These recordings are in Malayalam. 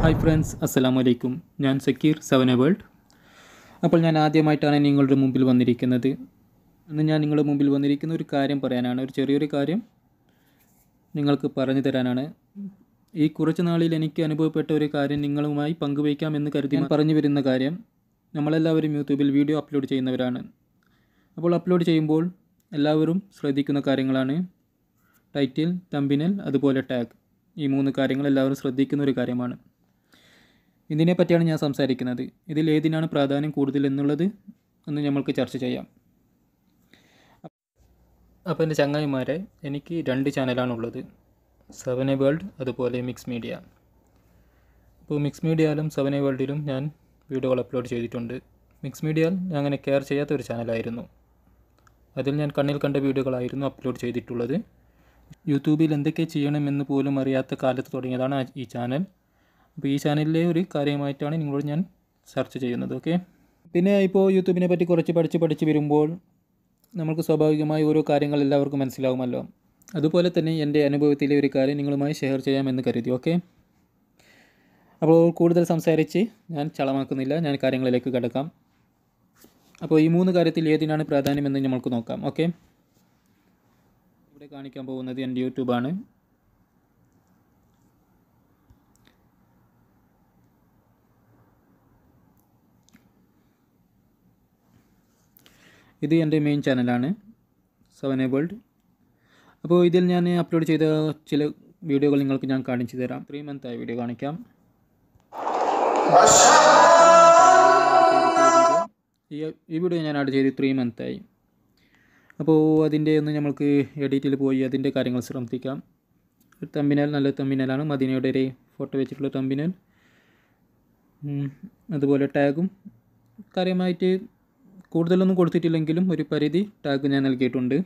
ഹായ് ഫ്രണ്ട്സ് അസ്സലാമു അലൈക്കും ഞാൻ സക്കീർ സെവൻ വേൾഡ് അപ്പോൾ ഞാൻ ആദ്യമായിട്ടാണ് നിങ്ങളുടെ മുമ്പിൽ വന്നിരിക്കുന്നത് ഇന്ന് ഞാൻ നിങ്ങളുടെ മുമ്പിൽ വന്നിരിക്കുന്ന ഒരു കാര്യം പറയാനാണ് ഒരു ചെറിയൊരു കാര്യം നിങ്ങൾക്ക് പറഞ്ഞു തരാനാണ് ഈ കുറച്ച് നാളിൽ എനിക്ക് അനുഭവപ്പെട്ട ഒരു കാര്യം നിങ്ങളുമായി പങ്കുവയ്ക്കാമെന്ന് കരുതി ഞാൻ പറഞ്ഞു വരുന്ന കാര്യം നമ്മളെല്ലാവരും യൂട്യൂബിൽ വീഡിയോ അപ്ലോഡ് ചെയ്യുന്നവരാണ് അപ്പോൾ അപ്ലോഡ് ചെയ്യുമ്പോൾ എല്ലാവരും ശ്രദ്ധിക്കുന്ന കാര്യങ്ങളാണ് ടൈറ്റിൽ തമ്പിനൽ അതുപോലെ ടാഗ് ഈ മൂന്ന് കാര്യങ്ങൾ എല്ലാവരും ശ്രദ്ധിക്കുന്ന ഒരു കാര്യമാണ് ഇതിനെ പറ്റിയാണ് ഞാൻ സംസാരിക്കുന്നത് ഇതിൽ ഏതിനാണ് പ്രാധാന്യം കൂടുതൽ എന്നുള്ളത് ഒന്ന് നമ്മൾക്ക് ചർച്ച ചെയ്യാം അപ്പോൾ എൻ്റെ ചങ്ങായിമാരെ എനിക്ക് രണ്ട് ചാനലാണുള്ളത് സെവൻ എ വേൾഡ് അതുപോലെ മിക്സ് മീഡിയ അപ്പോൾ മിക്സ് മീഡിയയിലും സെവൻ എ വേൾഡിലും ഞാൻ വീഡിയോകൾ അപ്ലോഡ് ചെയ്തിട്ടുണ്ട് മിക്സ് മീഡിയയിൽ ഞാൻ അങ്ങനെ കെയർ ചെയ്യാത്ത ഒരു ചാനലായിരുന്നു അതിൽ ഞാൻ കണ്ണിൽ കണ്ട വീഡിയോകളായിരുന്നു അപ്ലോഡ് ചെയ്തിട്ടുള്ളത് യൂട്യൂബിൽ എന്തൊക്കെ ചെയ്യണമെന്ന് പോലും അറിയാത്ത കാലത്ത് തുടങ്ങിയതാണ് ആ- ഈ ചാനൽ അപ്പോൾ ഈ ചാനലിലെ ഒരു കാര്യമായിട്ടാണ് നിങ്ങളോട് ഞാൻ ചർച്ച ചെയ്യുന്നത് ഓക്കെ പിന്നെ ഇപ്പോൾ യൂട്യൂബിനെ പറ്റി കുറച്ച് പഠിച്ച് പഠിച്ച് വരുമ്പോൾ നമുക്ക് സ്വാഭാവികമായി ഓരോ കാര്യങ്ങൾ എല്ലാവർക്കും മനസ്സിലാവുമല്ലോ അതുപോലെ തന്നെ എൻ്റെ അനുഭവത്തിലെ ഒരു കാര്യം നിങ്ങളുമായി ഷെയർ ചെയ്യാമെന്ന് കരുതി ഓക്കെ അപ്പോൾ കൂടുതൽ സംസാരിച്ച് ഞാൻ ചളമാക്കുന്നില്ല ഞാൻ കാര്യങ്ങളിലേക്ക് കിടക്കാം അപ്പോൾ ഈ മൂന്ന് കാര്യത്തിൽ ഏതിനാണ് പ്രാധാന്യമെന്ന് നമുക്ക് നോക്കാം ഓക്കെ ഇവിടെ കാണിക്കാൻ പോകുന്നത് എൻ്റെ യൂട്യൂബാണ് ഇത് എൻ്റെ മെയിൻ ചാനലാണ് സെവൻ എ വേൾഡ് അപ്പോൾ ഇതിൽ ഞാൻ അപ്ലോഡ് ചെയ്ത ചില വീഡിയോകൾ നിങ്ങൾക്ക് ഞാൻ കാണിച്ചു തരാം ത്രീ മന്ത് ആയ വീഡിയോ കാണിക്കാം ഈ ഈ വീഡിയോ ഞാൻ ആഡ് ചെയ്ത് ത്രീ മന്ത് ആയി അപ്പോൾ അതിൻ്റെ ഒന്ന് നമ്മൾക്ക് എഡിറ്റിൽ പോയി അതിൻ്റെ കാര്യങ്ങൾ ശ്രദ്ധിക്കാം തമ്പിനാൽ നല്ല തമ്പിനാലാണ് മദീനയുടെ ഒരു ഫോട്ടോ വെച്ചിട്ടുള്ള തമ്പിനാൽ അതുപോലെ ടാഗും കാര്യമായിട്ട് കൂടുതലൊന്നും കൊടുത്തിട്ടില്ലെങ്കിലും ഒരു പരിധി ടാഗ് ഞാൻ നൽകിയിട്ടുണ്ട്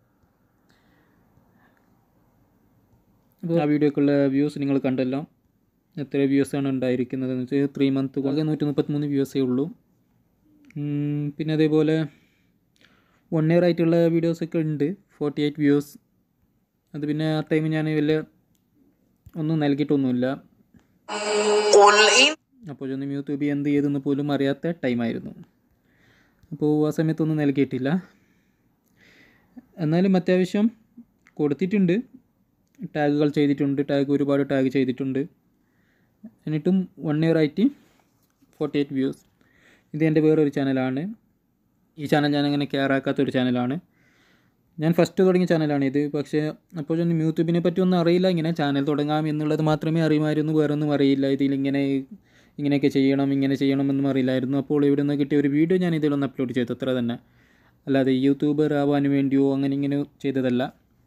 അപ്പോൾ ആ വീഡിയോക്കുള്ള വ്യൂസ് നിങ്ങൾ കണ്ടല്ലോ എത്ര വ്യൂസാണ് ഉണ്ടായിരിക്കുന്നത് എന്ന് വെച്ചാൽ ത്രീ മന്ത് കൊണ്ട് നൂറ്റി മുപ്പത്തിമൂന്ന് വ്യൂസേ ഉള്ളൂ ഉം, പിന്നെ അതേപോലെ വൺ ഇയർ ആയിട്ടുള്ള വീഡിയോസൊക്കെ ഉണ്ട് ഫോർട്ടി എയ്റ്റ് വ്യൂസ് അത് പിന്നെ ആ ടൈം ഞാൻ വലിയ ഒന്നും നൽകിയിട്ടൊന്നുമില്ല قل إن അപ്പോഴൊന്നും യൂട്യൂബ് എന്ത് ചെയ്തെന്ന് പോലും അറിയാത്ത ടൈമായിരുന്നു അപ്പോൾ ആ സമയത്തൊന്നും നൽകിയിട്ടില്ല എന്നാലും അത്യാവശ്യം കൊടുത്തിട്ടുണ്ട് ടാഗുകൾ ചെയ്തിട്ടുണ്ട് ടാഗ് ഒരുപാട് ടാഗ് ചെയ്തിട്ടുണ്ട് എന്നിട്ടും വൺ ഇയർ ആയിട്ട് ഫോർട്ടി എയ്റ്റ് വ്യൂസ് ഇത് എൻ്റെ വേറൊരു ചാനലാണ് ഈ ചാനൽ ഞാൻ അങ്ങനെ കെയർ ആക്കാത്തൊരു ചാനലാണ് ഞാൻ ഫസ്റ്റ് തുടങ്ങിയ ചാനലാണ് ഇത് പക്ഷേ അപ്പോഴൊന്നും യൂട്യൂബിനെ പറ്റി ഒന്നും അറിയില്ല ഇങ്ങനെ ചാനൽ തുടങ്ങാം എന്നുള്ളത് മാത്രമേ അറിയുമായിരുന്നു വേറെ ഒന്നും അറിയില്ല ഇതിലിങ്ങനെ ഇങ്ങനെയൊക്കെ ചെയ്യണം ഇങ്ങനെ ചെയ്യണമെന്നും അറിയില്ലായിരുന്നു അപ്പോൾ ഇവിടെ നിന്ന് കിട്ടിയ ഒരു വീഡിയോ ഞാൻ ഇതിലൊന്ന് അപ്ലോഡ് ചെയ്തു അത്ര തന്നെ അല്ലാതെ യൂട്യൂബർ ആവാൻ വേണ്ടിയോ അങ്ങനെ ഇങ്ങനെ ചെയ്തതല്ല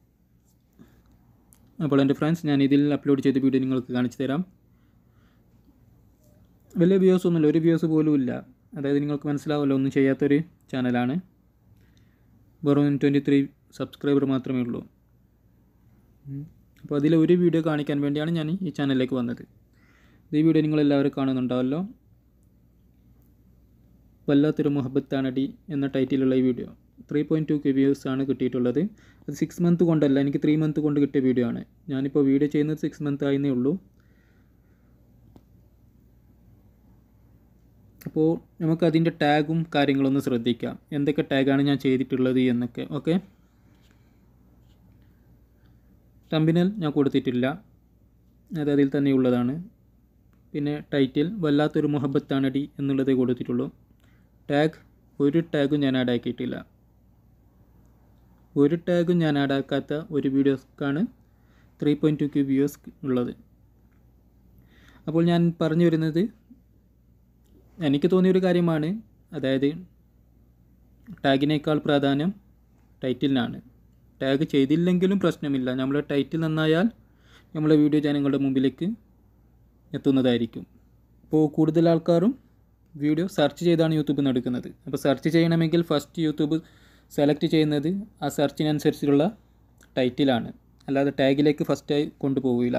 അപ്പോൾ എൻ്റെ ഫ്രണ്ട്സ് ഞാൻ ഇതിൽ അപ്ലോഡ് ചെയ്ത വീഡിയോ നിങ്ങൾക്ക് കാണിച്ചു തരാം വലിയ വ്യൂസ് ഒന്നുമില്ല ഒരു വ്യൂസ് പോലും ഇല്ല അതായത് നിങ്ങൾക്ക് മനസ്സിലാവുമല്ലോ ഒന്നും ചെയ്യാത്തൊരു ചാനലാണ് വെറും ട്വൻറ്റി ത്രീ സബ്സ്ക്രൈബർ മാത്രമേ ഉള്ളൂ ഉം. അപ്പോൾ അതിലെ ഒരു വീഡിയോ കാണിക്കാൻ വേണ്ടിയാണ് ഞാൻ ഈ ചാനലിലേക്ക് വന്നത് ഈ വീഡിയോ നിങ്ങൾ എല്ലാവരും കാണുന്നുണ്ടാവല്ലോ വല്ലാത്തൊരു മുഹബത്താണടി എന്ന ടൈറ്റിലുള്ള ഈ video three point two K views ആണ് കിട്ടിയിട്ടുള്ളത് അത് സിക്സ് മന്ത് കൊണ്ടല്ല എനിക്ക് ത്രീ മന്ത് കൊണ്ട് കിട്ടിയ വീഡിയോ ആണ് ഞാനിപ്പോൾ വീഡിയോ ചെയ്യുന്നത് സിക്സ് മന്ത് ആയിരുന്നേ ഉള്ളൂ അപ്പോൾ നമുക്ക് അതിൻ്റെ ടാഗും കാര്യങ്ങളൊന്ന് ശ്രദ്ധിക്കാം എന്തൊക്കെ ടാഗാണ് ഞാൻ ചെയ്തിട്ടുള്ളത് എന്നൊക്കെ ഓക്കെ തമ്പിനൽ ഞാൻ കൊടുത്തിട്ടില്ല അത് അതിൽ തന്നെ ഉള്ളതാണ് പിന്നെ ടൈറ്റിൽ വല്ലാത്തൊരു മുഹബത്താണടി എന്നുള്ളതേ കൊടുത്തിട്ടുള്ളൂ ടാഗ് ഒരു ടാഗും ഞാൻ ആഡ് ആക്കിയിട്ടില്ല ഒരു ടാഗും ഞാൻ ആഡ് ആക്കാത്ത ഒരു വീഡിയോസ്ക്കാണ് three point two K views ഉള്ളത് അപ്പോൾ ഞാൻ പറഞ്ഞു വരുന്നത് എനിക്ക് തോന്നിയൊരു കാര്യമാണ് അതായത് ടാഗിനേക്കാൾ പ്രാധാന്യം ടൈറ്റിലിനാണ് ടാഗ് ചെയ്തില്ലെങ്കിലും പ്രശ്നമില്ല നമ്മൾ ടൈറ്റിൽ നന്നായാൽ നമ്മളെ വീഡിയോ ജനങ്ങളുടെ മുമ്പിലേക്ക് എത്തുന്നതായിരിക്കും അപ്പോൾ കൂടുതൽ ആൾക്കാരും വീഡിയോ സെർച്ച് ചെയ്താണ് യൂട്യൂബിൽ നിന്ന് എടുക്കുന്നത് അപ്പോൾ സെർച്ച് ചെയ്യണമെങ്കിൽ ഫസ്റ്റ് യൂട്യൂബ് സെലക്ട് ചെയ്യുന്നത് ആ സെർച്ചിനനുസരിച്ചുള്ള ടൈറ്റിലാണ് അല്ലാതെ ടാഗിലേക്ക് ഫസ്റ്റായി കൊണ്ടുപോകില്ല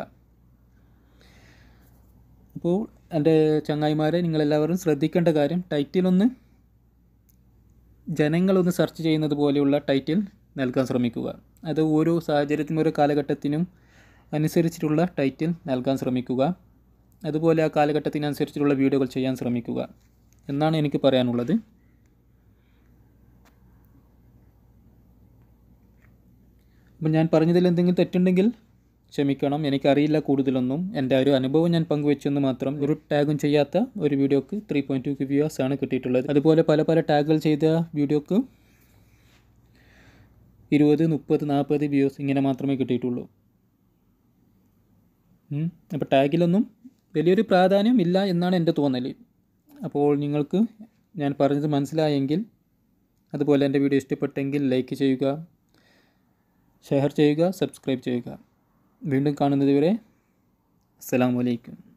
അപ്പോൾ എൻ്റെ ചങ്ങായിമാരെ നിങ്ങളെല്ലാവരും ശ്രദ്ധിക്കേണ്ട കാര്യം ടൈറ്റിലൊന്ന് ജനങ്ങളൊന്ന് സെർച്ച് ചെയ്യുന്നത് പോലെയുള്ള ടൈറ്റിൽ നൽകാൻ ശ്രമിക്കുക അത് ഓരോ സാഹചര്യത്തിനും ഓരോ കാലഘട്ടത്തിനും അനുസരിച്ചിട്ടുള്ള ടൈറ്റിൽ നൽകാൻ ശ്രമിക്കുക അതുപോലെ ആ കാലഘട്ടത്തിനനുസരിച്ചുള്ള വീഡിയോകൾ ചെയ്യാൻ ശ്രമിക്കുക എന്നാണ് എനിക്ക് പറയാനുള്ളത് അപ്പം ഞാൻ പറഞ്ഞതിൽ എന്തെങ്കിലും തെറ്റുണ്ടെങ്കിൽ ക്ഷമിക്കണം എനിക്കറിയില്ല കൂടുതലൊന്നും എൻ്റെ ഒരു അനുഭവം ഞാൻ പങ്കുവെച്ചെന്ന് മാത്രം ഒരു ടാഗും ചെയ്യാത്ത ഒരു വീഡിയോക്ക് ത്രീ പോയിൻറ്റ് ടു വ്യൂവേഴ്സ് ആണ് കിട്ടിയിട്ടുള്ളത് അതുപോലെ പല പല ടാഗുകൾ ചെയ്ത വീഡിയോക്ക് ഇരുപത് മുപ്പത് നാൽപ്പത് വ്യൂസ് ഇങ്ങനെ മാത്രമേ കിട്ടിയിട്ടുള്ളൂ അപ്പോൾ ടാഗിലൊന്നും വലിയൊരു പ്രാധാന്യം ഇല്ല എന്നാണ് എൻ്റെ തോന്നൽ അപ്പോൾ നിങ്ങൾക്ക് ഞാൻ പറഞ്ഞത് മനസ്സിലായെങ്കിൽ അതുപോലെ എൻ്റെ വീഡിയോ ഇഷ്ടപ്പെട്ടെങ്കിൽ ലൈക്ക് ചെയ്യുക ഷെയർ ചെയ്യുക സബ്സ്ക്രൈബ് ചെയ്യുക വീണ്ടും കാണുന്നത് വരെ അസ്സലാമു അലൈക്കും